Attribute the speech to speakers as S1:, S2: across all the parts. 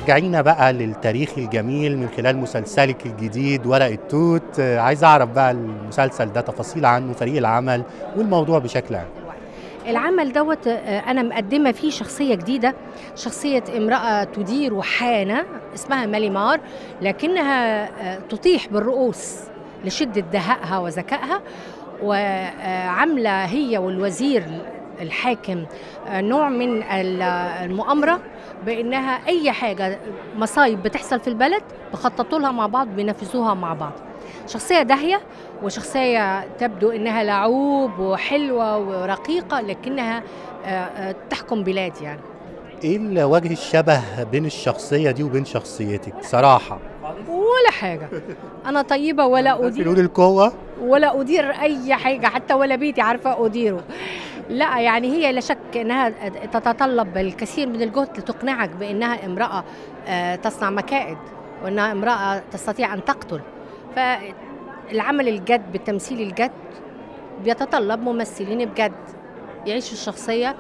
S1: رجعينا بقى للتاريخ الجميل من خلال مسلسلك الجديد ورق التوت آه، عايز اعرف بقى المسلسل ده تفاصيل عنه فريق العمل والموضوع بشكل عام
S2: العمل دوت آه، انا مقدمه فيه شخصيه جديده شخصيه امراه تدير وحانه اسمها ماليمار لكنها آه، تطيح بالرؤوس لشده دهائها وذكائها وعامله هي والوزير الحاكم آه، نوع من ال- المؤامره بانها اي حاجه مصايب بتحصل في البلد بخططوا لها مع بعض بينفذوها مع بعض شخصيه داهيه وشخصيه تبدو انها لعوب وحلوه ورقيقه لكنها آه، آه، تحكم بلاد يعني
S1: ايه ال- وجه الشبه بين الشخصيه دي وبين شخصيتك صراحه
S2: ولا حاجه انا طيبه ولا
S1: بس
S2: ادير
S1: نقول القوه
S2: ولا ادير اي حاجه حتى ولا بيتي عارفه اديره لا يعني هي لا شك انها تتطلب الكثير من الجهد لتقنعك بانها امراه آه، تصنع مكائد وانها امراه تستطيع ان تقتل فالعمل الجد بالتمثيل الجد بيتطلب ممثلين بجد يعيشوا الشخصيه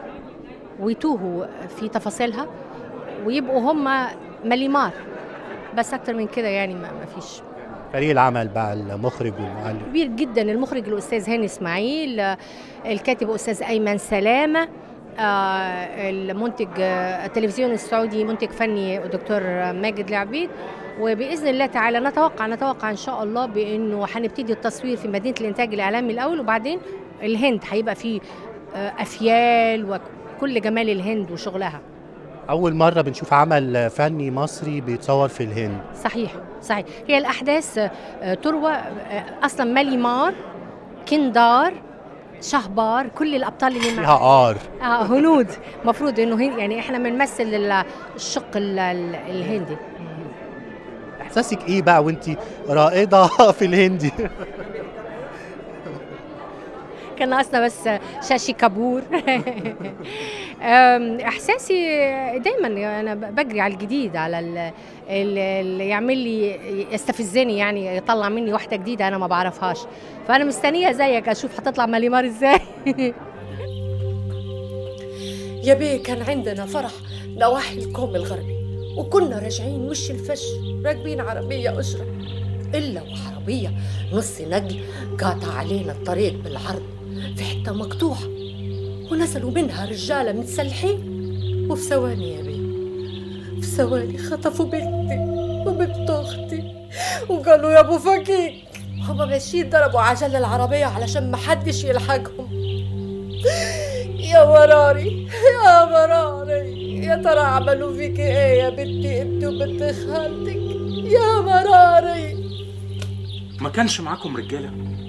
S2: ويتوهوا في تفاصيلها ويبقوا هم مليمار بس اكتر من كده يعني ما ما فيش
S1: فريق العمل بقى المخرج والمعلم
S2: كبير جدا المخرج الاستاذ هاني اسماعيل آه، الكاتب استاذ ايمن سلامه آه، المنتج آه، التلفزيون السعودي منتج فني دكتور ماجد العبيد وباذن الله تعالى نتوقع نتوقع ان شاء الله بانه هنبتدي التصوير في مدينه الانتاج الاعلامي الاول وبعدين الهند هيبقى فيه آه، افيال وكل جمال الهند وشغلها
S1: اول مره بنشوف عمل فني مصري بيتصور في الهند
S2: صحيح صحيح هي الاحداث آه، تروى آه، اصلا ماليمار كندار شهبار كل الابطال اللي
S1: فيها
S2: معانا
S1: ار
S2: آه هنود المفروض انه هن يعني احنا بنمثل ال- الشق ال- ال- الهندي
S1: احساسك ايه بقى وانت رائده في الهندي
S2: كان ناقصنا بس شاشي كابور أم، احساسي دايما انا بجري على الجديد على ال- ال- اللي يعمل لي يستفزني يعني يطلع مني واحده جديده انا ما بعرفهاش فانا مستنيه زيك اشوف هتطلع ماليمار ازاي
S3: يا بيه كان عندنا فرح نواحي الكوم الغربي وكنا راجعين وش الفش راكبين عربية أشرة إلا وعربية نص نقل قاطع علينا الطريق بالعرض في حتة مقطوعة ونزلوا منها رجالة متسلحين وفي ثواني يا بيه في ثواني خطفوا بنتي وبنت أختي وقالوا يا أبو فكيك هما ماشيين ضربوا عجل العربية علشان محدش يلحقهم يا مراري يا مراري يا ترى عملوا فيك ايه يا بنتي انت وبنت خالتك يا مراري
S4: ما كانش معاكم رجاله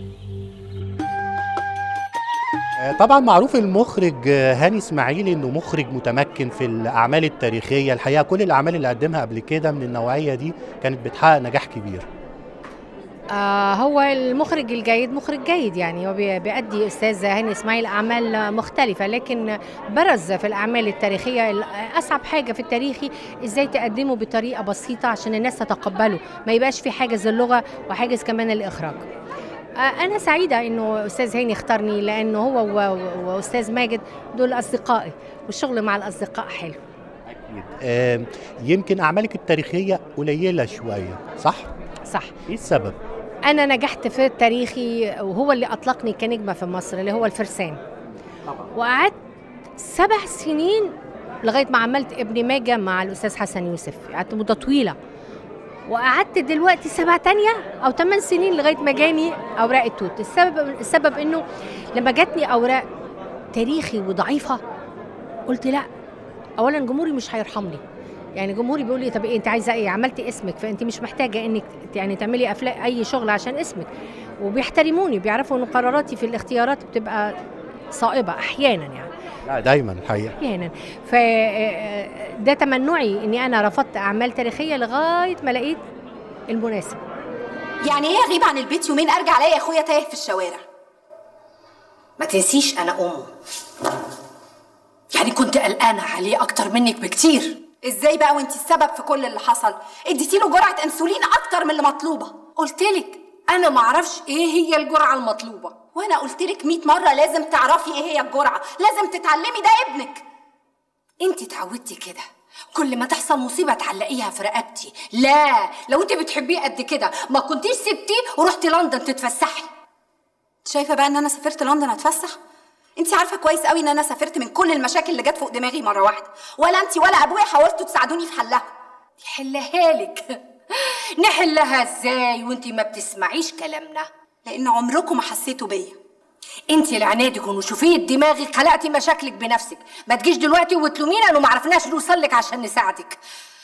S1: آه، طبعا معروف المخرج آه، هاني اسماعيل انه مخرج متمكن في الاعمال التاريخيه الحقيقه كل الاعمال اللي قدمها قبل كده من النوعيه دي كانت بتحقق نجاح كبير
S2: آه هو المخرج الجيد مخرج جيد يعني هو بي- بيأدي استاذ هاني اسماعيل اعمال مختلفه لكن برز في الاعمال التاريخيه ال- اصعب حاجه في التاريخي ازاي تقدمه بطريقه بسيطه عشان الناس تتقبله ما يبقاش في حاجز اللغه وحاجز كمان الاخراج آه، أنا سعيدة إنه أستاذ هاني اختارني لأنه هو و- و- وأستاذ ماجد دول أصدقائي والشغل مع الأصدقاء حلو
S1: آه، يمكن اعمالك التاريخيه قليله شويه صح
S2: صح
S1: ايه السبب
S2: أنا نجحت في التاريخي وهو اللي أطلقني كنجمة في مصر اللي هو الفرسان وقعدت سبع سنين لغاية ما عملت ابن ماجة مع الأستاذ حسن يوسف قعدت مدة طويلة وقعدت دلوقتي سبع تانية أو ثمان سنين لغاية ما جاني أوراق التوت السبب السبب إنه لما جاتني أوراق تاريخي وضعيفة قلت لا أولا جمهوري مش هيرحمني يعني جمهوري بيقول لي طب إيه انت عايزه ايه عملتي اسمك فانت مش محتاجه انك يعني تعملي افلام اي شغل عشان اسمك وبيحترموني بيعرفوا ان قراراتي في الاختيارات بتبقى صائبه احيانا يعني
S1: لا دايما الحقيقه
S2: احيانا ف ده تمنعي اني انا رفضت اعمال تاريخيه لغايه ما لقيت المناسب
S5: يعني ايه اغيب عن البيت يومين ارجع الاقي اخويا تايه في الشوارع ما تنسيش انا امه يعني كنت قلقانه عليه اكتر منك بكتير ازاي بقى وانت السبب في كل اللي حصل اديتي له جرعه انسولين اكتر من اللي مطلوبه قلتلك انا معرفش ايه هي الجرعه المطلوبه وانا قلتلك 100 مره لازم تعرفي ايه هي الجرعه لازم تتعلمي ده ابنك انت اتعودتي كده كل ما تحصل مصيبة تعلقيها في رقبتي لا لو انت بتحبيه قد كده ما كنتيش سبتيه ورحتي لندن تتفسحي
S6: شايفه بقى ان انا سافرت لندن اتفسح انت عارفه كويس قوي ان انا سافرت من كل المشاكل اللي جت فوق دماغي مره واحده ولا انت ولا ابويا حاولتوا تساعدوني في حلها
S5: يحلها لك نحلها ازاي وانت ما بتسمعيش كلامنا
S6: لان عمركم ما حسيتوا بيا
S5: انت اللي عنادك ونشوفيه دماغك خلقتي مشاكلك بنفسك ما تجيش دلوقتي وتلومينا انه ما عرفناش نوصل لك عشان نساعدك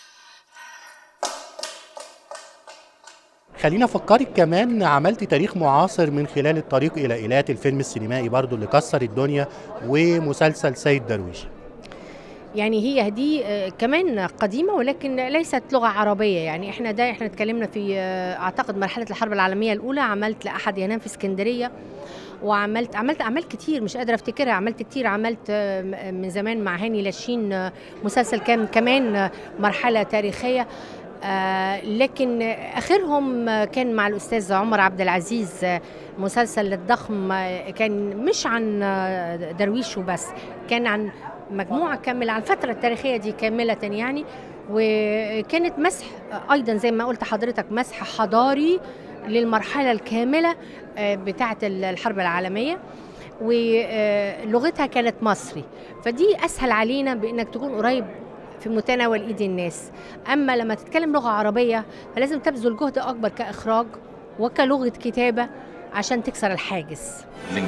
S1: خلينا افكرك كمان عملتي تاريخ معاصر من خلال الطريق الى ايلات الفيلم السينمائي برضو اللي كسر الدنيا ومسلسل سيد درويش
S2: يعني هي دي آه، كمان قديمة ولكن ليست لغة عربية يعني احنا ده احنا اتكلمنا في آه، اعتقد مرحلة الحرب العالمية الأولى عملت لأحد ينام في اسكندرية وعملت عملت اعمال كتير مش قادره افتكرها عملت كتير عملت آه، م- من زمان مع هاني لاشين آه، مسلسل كان كمان آه، مرحله تاريخيه آه لكن اخرهم آه، كان مع الاستاذ عمر عبد العزيز آه، مسلسل الضخم آه، كان مش عن آه، درويش وبس كان عن مجموعه كامله عن الفتره التاريخيه دي كامله يعني وكانت مسح آه، ايضا زي ما قلت حضرتك مسح حضاري للمرحله الكامله آه، بتاعه الحرب العالميه ولغتها كانت مصري فدي اسهل علينا بانك تكون قريب في متناول ايد الناس اما لما تتكلم لغه عربيه فلازم تبذل جهد اكبر كاخراج وكلغه كتابه عشان تكسر الحاجز